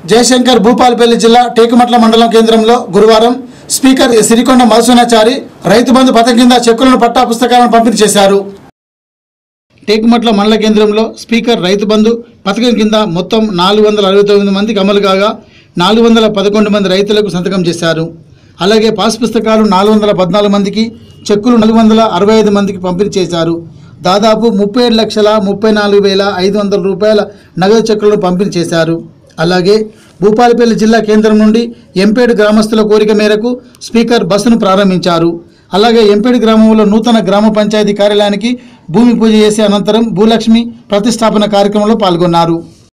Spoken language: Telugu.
జయశంకర్ భూపాలపల్లి జిల్లా టేకుమట్ల మండలం కేంద్రంలో గురువారం స్పీకర్ సిరికొండ మధుసూనాచారి రైతు బంధు పథకం కింద చెక్కులను పట్టా పుస్తకాలను పంపిణీ చేశారు టేకుమట్ల మండల కేంద్రంలో స్పీకర్ రైతు బంధు పథకం కింద మొత్తం నాలుగు వందల అరవై తొమ్మిది మందికి అమలు కాగా నాలుగు వందల పదకొండు మంది రైతులకు సంతకం చేశారు అలాగే పాస్ పుస్తకాలు నాలుగు వందల పద్నాలుగు మందికి చెక్కులు నాలుగు వందల అరవై ఐదు మందికి పంపిణీ చేశారు దాదాపు ముప్పై ఏడు లక్షల ముప్పై నాలుగు వేల ఐదు వందల రూపాయల నగదు చెక్కులను పంపిణీ చేశారు అలాగే భూపాలపల్లి జిల్లా కేంద్రం నుండి ఎంపేడు గ్రామస్తుల కోరిక మేరకు స్పీకర్ బస్సును ప్రారంభించారు అలాగే ఎంపేడు గ్రామంలో నూతన గ్రామ పంచాయతీ కార్యాలయానికి భూమి పూజ చేసే అనంతరం భూలక్ష్మి ప్రతిష్టాపన కార్యక్రమంలో పాల్గొన్నారు